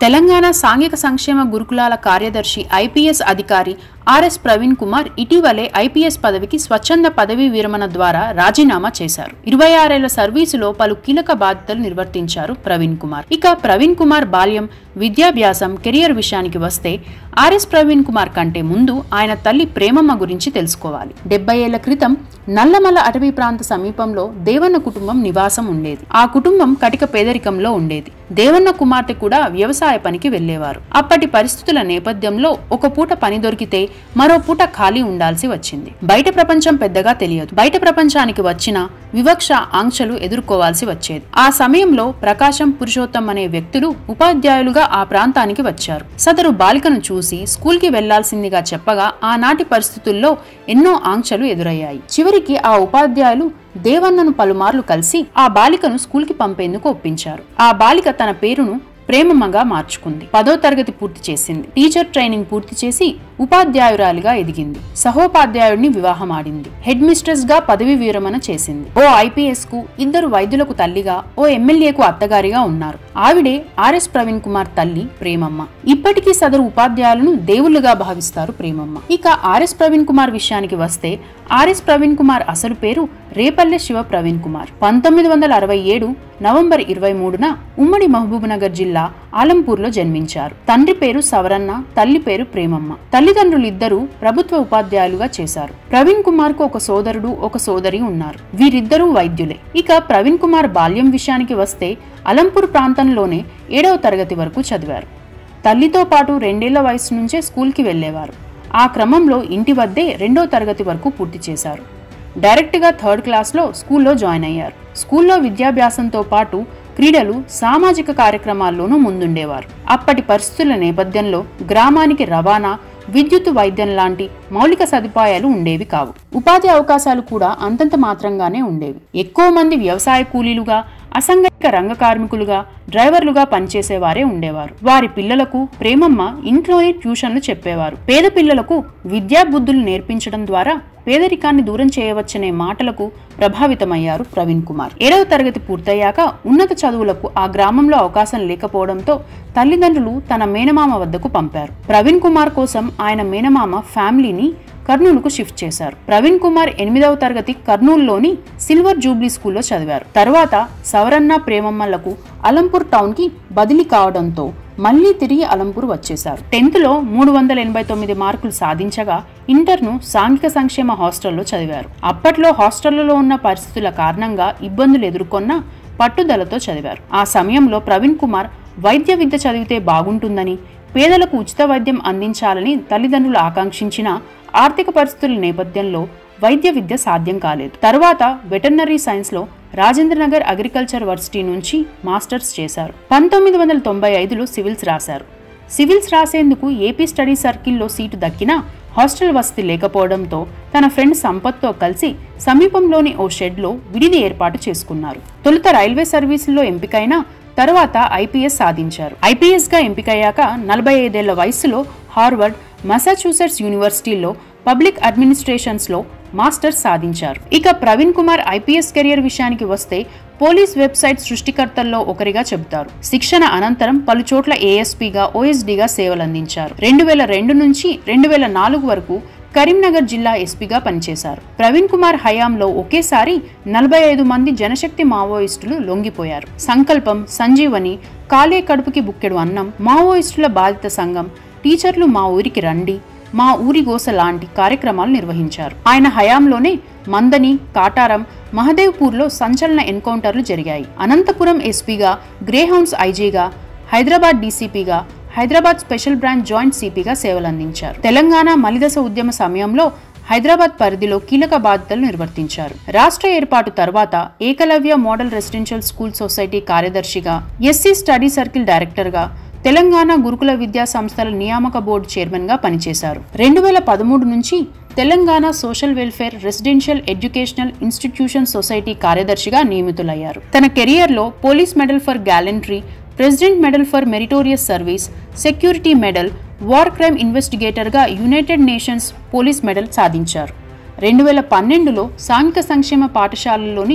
తెలంగాణ సాంఘిక సంక్షేమ గురుకులాల కార్యదర్శి ఐపీఎస్ అధికారి ఆర్ఎస్ ప్రవీణ్ కుమార్ ఇటీవలే ఐపీఎస్ పదవికి స్వచ్ఛంద పదవీ విరమణ ద్వారా రాజీనామా చేశారు ఇరవై ఆరేళ్ల సర్వీసులో పలు కీలక బాధ్యతలు నిర్వర్తించారు ప్రవీణ్ కుమార్ ఇక ప్రవీణ్ కుమార్ బాల్యం విద్యాభ్యాసం కెరియర్ విషయానికి వస్తే ఆర్ఎస్ ప్రవీణ్ కుమార్ కంటే ముందు ఆయన తల్లి ప్రేమమ్మ గురించి తెలుసుకోవాలి డెబ్బై ఏళ్ల క్రితం నల్లమల అటవీ ప్రాంత సమీపంలో దేవన్న కుటుంబం నివాసం ఉండేది ఆ కుటుంబం కటిక పేదరికంలో ఉండేది దేవన్న కుమార్తె కూడా వ్యవసాయ పనికి వెళ్లేవారు అప్పటి పరిస్థితుల నేపథ్యంలో ఒక పూట పని దొరికితే మరో పూట ఖాళీ ఉండాల్సి వచ్చింది బయట ప్రపంచం పెద్దగా తెలియదు బయట ప్రపంచానికి వచ్చిన వివక్ష ఆంక్షలు ఎదుర్కోవాల్సి వచ్చేది ఆ సమయంలో ప్రకాశం పురుషోత్తం అనే వ్యక్తులు ఉపాధ్యాయులుగా ఆ ప్రాంతానికి వచ్చారు సదరు బాలికను చూసి స్కూల్కి వెళ్లాల్సిందిగా చెప్పగా ఆనాటి పరిస్థితుల్లో ఎన్నో ఆంక్షలు ఎదురయ్యాయి చివరికి ఆ ఉపాధ్యాయులు దేవన్నను పలుమార్లు కలిసి ఆ బాలికను స్కూల్కి పంపేందుకు ఒప్పించారు ఆ బాలిక తన పేరును ప్రేమమ్మగా మార్చుకుంది పదో తరగతి పూర్తి చేసింది టీచర్ ట్రైనింగ్ పూర్తి చేసి ఉపాధ్యాయురాలిగా ఎదిగింది సహోపాధ్యాయుడిని వివాహమాడింది హెడ్ మిస్ట్రెస్ గా పదవి విరమణ చేసింది ఓ ఐపీఎస్ కు ఇద్దరు వైద్యులకు తల్లిగా ఓ ఎమ్మెల్యేకు అత్తగారిగా ఉన్నారు ఆవిడే ఆర్ఎస్ ప్రవీణ్ కుమార్ తల్లి ప్రేమమ్మ ఇప్పటికీ సదరు ఉపాధ్యాయులను దేవుళ్లుగా భావిస్తారు ప్రేమమ్మ ఇక ఆర్ఎస్ ప్రవీణ్ కుమార్ విషయానికి వస్తే ఆర్ఎస్ ప్రవీణ్ కుమార్ అసలు పేరు రేపల్లె శివ ప్రవీణ్ కుమార్ పంతొమ్మిది వందల అరవై ఏడు నవంబర్ ఇరవై మూడున ఉమ్మడి మహబూబ్నగర్ జిల్లా ఆలంపూర్లో జన్మించారు తండ్రి పేరు సవరన్న తల్లి పేరు ప్రేమమ్మ తల్లిదండ్రులు ఇద్దరూ ప్రభుత్వ ఉపాధ్యాయులుగా చేశారు ప్రవీణ్ కుమార్ కు ఒక సోదరుడు ఒక సోదరి ఉన్నారు వీరిద్దరూ వైద్యులే ఇక ప్రవీణ్ కుమార్ బాల్యం విషయానికి వస్తే అలంపూర్ ప్రాంతంలోనే ఏడవ తరగతి వరకు చదివారు తల్లితో పాటు రెండేళ్ల వయసు నుంచే స్కూల్కి వెళ్లేవారు ఆ క్రమంలో ఇంటి వద్దే రెండో తరగతి వరకు పూర్తి చేశారు డైరెక్ట్గా థర్డ్ క్లాస్లో స్కూల్లో జాయిన్ అయ్యారు స్కూల్లో విద్యాభ్యాసంతో పాటు క్రీడలు సామాజిక కార్యక్రమాల్లోనూ ముందుండేవారు అప్పటి పరిస్థితుల నేపథ్యంలో గ్రామానికి రవాణా విద్యుత్ వైద్యం లాంటి మౌలిక సదుపాయాలు ఉండేవి కావు ఉపాధి అవకాశాలు కూడా అంతంత మాత్రంగానే ఉండేవి ఎక్కువ మంది వ్యవసాయ కూలీలుగా అసంఘటిత రంగ కార్మికులుగా డ్రైవర్లుగా పనిచేసేవారే ఉండేవారు వారి పిల్లలకు ప్రేమమ్మ ఇంట్లోనే ట్యూషన్లు చెప్పేవారు పేద పిల్లలకు విద్యా బుద్ధులు నేర్పించడం ద్వారా పేదరికాన్ని దూరం చేయవచ్చనే మాటలకు ప్రభావితమయ్యారు ప్రవీణ్ కుమార్ ఏడవ తరగతి పూర్తయ్యాక ఉన్నత చదువులకు ఆ గ్రామంలో అవకాశం లేకపోవడంతో తల్లిదండ్రులు తన మేనమామ వద్దకు పంపారు ప్రవీణ్ కుమార్ కోసం ఆయన మేనమామ ఫ్యామిలీని కర్నూలుకు షిఫ్ట్ చేశారు ప్రవీణ్ కుమార్ ఎనిమిదవ తరగతి కర్నూలులోని సిల్వర్ జూబ్లీ స్కూల్లో చదివారు తర్వాత సవరన్న ప్రేమమ్మలకు అలంపూర్ టౌన్ కి బదిలీ కావడంతో మళ్లీ తిరిగి అలంపూర్ వచ్చేశారు టెన్త్ లో మూడు వందల ఎనభై తొమ్మిది మార్కులు సాధించగా ఇంటర్ను సాంఘిక సంక్షేమ హాస్టల్లో చదివారు అప్పట్లో హాస్టళ్లలో ఉన్న పరిస్థితుల కారణంగా ఇబ్బందులు ఎదుర్కొన్న పట్టుదలతో చదివారు ఆ సమయంలో ప్రవీణ్ కుమార్ వైద్య విద్య చదివితే బాగుంటుందని పేదలకు ఉచిత వైద్యం అందించాలని తల్లిదండ్రులు ఆకాంక్షించిన ఆర్థిక పరిస్థితుల నేపథ్యంలో వైద్య విద్య సాధ్యం కాలేదు తరువాత వెటర్నరీ సైన్స్ లో రాజేంద్రనగర్ అగ్రికల్చర్ వర్సిటీ నుంచి మాస్టర్స్ చేశారు పంతొమ్మిది వందల తొంభై ఐదులో సివిల్స్ రాశారు సివిల్స్ రాసేందుకు ఏపీ స్టడీ సర్కిల్లో సీటు దక్కినా హాస్టల్ వసతి లేకపోవడంతో తన ఫ్రెండ్ సంపత్తో కలిసి సమీపంలోని ఓ షెడ్లో విడిది ఏర్పాటు చేసుకున్నారు తొలుత రైల్వే సర్వీసుల్లో ఎంపికైన తర్వాత ఐపీఎస్ సాధించారు ఐపీఎస్ గా ఎంపికయ్యాక నలభై ఐదేళ్ల వయసులో హార్వర్డ్ మసాచ్యూసెట్స్ యూనివర్సిటీలో పబ్లిక్ అడ్మినిస్ట్రేషన్స్ లో మాస్టర్స్ సాధించారు ఇక ప్రవీణ్ కుమార్ ఐపీఎస్ కెరియర్ విషయానికి వస్తే పోలీస్ వెబ్సైట్ సృష్టికర్తల్లో ఒకరిగా చెబుతారు శిక్షణ అనంతరం పలు చోట్ల ఏఎస్పీగా ఓఎస్డీగా సేవలందించారు రెండు వేల రెండు నుంచి రెండు వేల నాలుగు వరకు కరీంనగర్ జిల్లా ఎస్పీగా పనిచేశారు ప్రవీణ్ కుమార్ హయాంలో ఒకేసారి నలభై ఐదు మంది జనశక్తి మావోయిస్టులు లొంగిపోయారు సంకల్పం సంజీవని కాలే కడుపుకి బుక్కెడు అన్నం మావోయిస్టుల బాధిత సంఘం టీచర్లు మా ఊరికి రండి మా ఊరి గోస లాంటి కార్యక్రమాలు నిర్వహించారు ఆయన హయాంలోనే మందని కాటారం మహదేవ్పూర్లో సంచలన ఎన్కౌంటర్లు జరిగాయి అనంతపురం ఎస్పీగా గ్రేహౌండ్స్ ఐజీగా హైదరాబాద్ డీసీపీగా హైదరాబాద్ స్పెషల్ బ్రాంచ్ జాయింట్ సిపిగా సేవలందించారు తెలంగాణ మలిదశ ఉద్యమ సమయంలో హైదరాబాద్ పరిధిలో కీలక బాధ్యతలు నిర్వర్తించారు రాష్ట్ర ఏర్పాటు తర్వాత Eklavya model residential school society కార్యదర్శిగా ఎస్సీ స్టడీ సర్కిల్ డైరెక్టర్గా తెలంగాణ గురుకుల విద్యా సంస్థల నియామక బోర్డు చైర్మన్ గా పనిచేశారు రెండు వేల పదమూడు నుంచి Telangana social welfare residential educational institution society కార్యదర్శిగా నియమితులయ్యారు తన కెరియర్లో police medal for gallantry president medal for meritorious service security medal war crime ఇన్వెస్టిగేటర్గా యునైటెడ్ నేషన్స్ పోలీస్ మెడల్ సాధించారు రెండు వేల పన్నెండులో సాంఘిక సంక్షేమ పాఠశాలల్లోని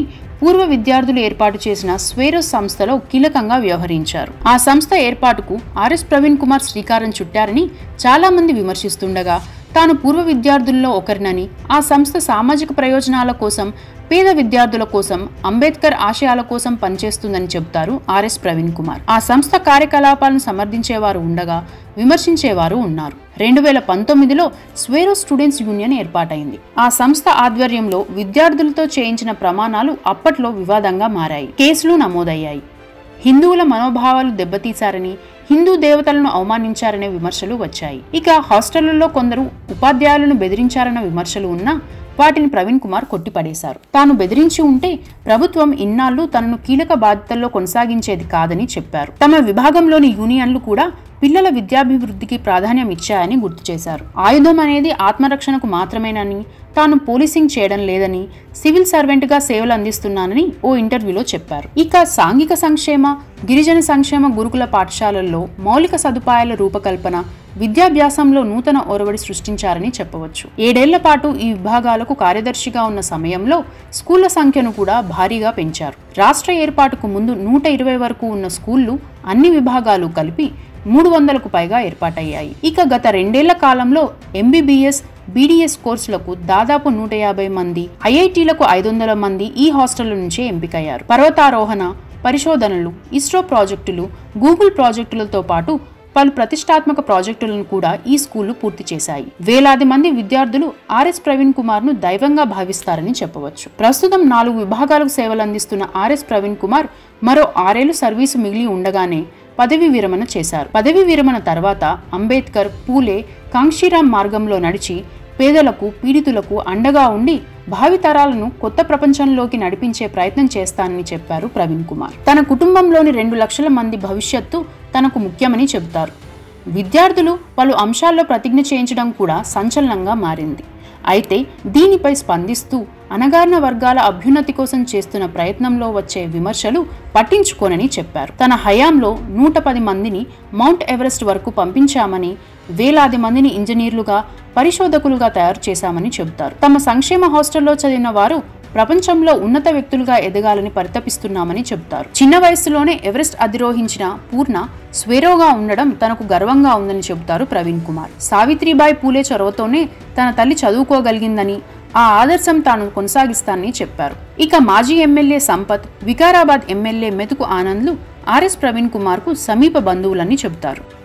పూర్వ విద్యార్థులు ఏర్పాటు చేసిన స్వేరోస్ సంస్థలో కీలకంగా వ్యవహరించారు ఆ సంస్థ ఏర్పాటుకు ఆర్ఎస్ ప్రవీణ్ కుమార్ శ్రీకారం చుట్టారని చాలా మంది విమర్శిస్తుండగా తాను పూర్వ విద్యార్థుల్లో ఒకరినని ఆ సంస్థ సామాజిక ప్రయోజనాల కోసం పేద విద్యార్థుల కోసం అంబేద్కర్ ఆశయాల కోసం పనిచేస్తుందని చెబుతారు ఆర్ఎస్ ప్రవీణ్ కుమార్ ఆ సంస్థ కార్యకలాపాలను సమర్థించేవారు ఉండగా విమర్శించేవారు ఉన్నారు రెండు వేల పంతొమ్మిదిలో స్వేరో స్టూడెంట్స్ యూనియన్ ఏర్పాటైంది ఆ సంస్థ ఆధ్వర్యంలో విద్యార్థులతో చేయించిన ప్రమాణాలు అప్పట్లో వివాదంగా మారాయి కేసులు నమోదయ్యాయి హిందువుల మనోభావాలు దెబ్బతీశారని హిందూ దేవతలను అవమానించారనే విమర్శలు వచ్చాయి ఇక హాస్టళ్లలో కొందరు ఉపాధ్యాయులను బెదిరించారన్న విమర్శలు ఉన్నా వాటిని ప్రవీణ్ కుమార్ కొట్టిపడేశారు తాను బెదిరించి ఉంటే ప్రభుత్వం ఇన్నాళ్లు తనను కీలక బాధ్యతల్లో కొనసాగించేది కాదని చెప్పారు తమ విభాగంలోని యూనియన్లు కూడా పిల్లల విద్యాభివృద్ధికి ప్రాధాన్యం ఇచ్చాయని గుర్తు చేశారు ఆయుధం అనేది ఆత్మరక్షణకు మాత్రమేనని తాను పోలీసింగ్ చేయడం లేదని సివిల్ సర్వెంట్గా సేవలు అందిస్తున్నానని ఓ ఇంటర్వ్యూలో చెప్పారు ఇక సాంఘిక సంక్షేమ గిరిజన సంక్షేమ గురుకుల పాఠశాలల్లో మౌలిక సదుపాయాల రూపకల్పన విద్యాభ్యాసంలో నూతన ఒరవడి సృష్టించారని చెప్పవచ్చు ఏడేళ్ల పాటు ఈ విభాగాలకు కార్యదర్శిగా ఉన్న సమయంలో స్కూళ్ల సంఖ్యను కూడా భారీగా పెంచారు రాష్ట్ర ఏర్పాటుకు ముందు నూట ఇరవై వరకు ఉన్న స్కూళ్లు అన్ని విభాగాలు కలిపి మూడు వందలకు పైగా ఏర్పాటయ్యాయి ఇక గత రెండేళ్ల కాలంలో ఎంబీబీఎస్ బీడీఎస్ కోర్సులకు దాదాపు నూట యాభై మంది ఐఐటీలకు ఐదు వందల మంది ఈ హాస్టళ్ల నుంచే ఎంపికయ్యారు పర్వతారోహణ పరిశోధనలు ఇస్రో ప్రాజెక్టులు గూగుల్ ప్రాజెక్టులతో పాటు పలు ప్రతిష్టాత్మక ప్రాజెక్టులను కూడా ఈ స్కూళ్లు పూర్తి చేశాయి వేలాది మంది విద్యార్థులు ఆర్ఎస్ ప్రవీణ్ కుమార్ ను దైవంగా భావిస్తారని చెప్పవచ్చు ప్రస్తుతం నాలుగు విభాగాలకు సేవలు అందిస్తున్న ఆర్ఎస్ ప్రవీణ్ కుమార్ మరో ఆరేళ్లు సర్వీసు మిగిలి ఉండగానే పదవి విరమణ చేశారు పదవి విరమణ తర్వాత అంబేద్కర్ పూలే కాంక్షీరాం మార్గంలో నడిచి పేదలకు పీడితులకు అండగా ఉండి భావితరాలను కొత్త ప్రపంచంలోకి నడిపించే ప్రయత్నం చేస్తానని చెప్పారు ప్రవీణ్ కుమార్ తన కుటుంబంలోని రెండు లక్షల మంది భవిష్యత్తు తనకు ముఖ్యమని చెబుతారు విద్యార్థులు పలు అంశాల్లో ప్రతిజ్ఞ చేయించడం కూడా సంచలనంగా మారింది అయితే దీనిపై స్పందిస్తూ అణగారిన వర్గాల అభ్యున్నతి కోసం చేస్తున్న ప్రయత్నంలో వచ్చే విమర్శలు పట్టించుకోనని చెప్పారు తన హయాంలో నూట పది మందిని మౌంట్ ఎవరెస్ట్ వరకు పంపించామని వేలాది మందిని ఇంజనీర్లుగా పరిశోధకులుగా తయారు చేశామని చెబుతారు తమ సంక్షేమ హాస్టల్లో చదివిన వారు ప్రపంచంలో ఉన్నత వ్యక్తులుగా ఎదగాలని పరితపిస్తున్నామని చెబుతారు చిన్న వయసులోనే ఎవరెస్ట్ అధిరోహించిన పూర్ణ స్వేరోగా ఉండడం తనకు గర్వంగా ఉందని చెబుతారు ప్రవీణ్ కుమార్ సావిత్రిబాయి పూలే చొరవతోనే తన తల్లి చదువుకోగలిగిందని ఆ ఆదర్శం తాను కొనసాగిస్తానని చెప్పారు ఇక మాజీ ఎమ్మెల్యే సంపత్ వికారాబాద్ ఎమ్మెల్యే మెతుకు ఆనంద్లు ఆర్ఎస్ ప్రవీణ్ కుమార్ కు సమీప బంధువులని చెబుతారు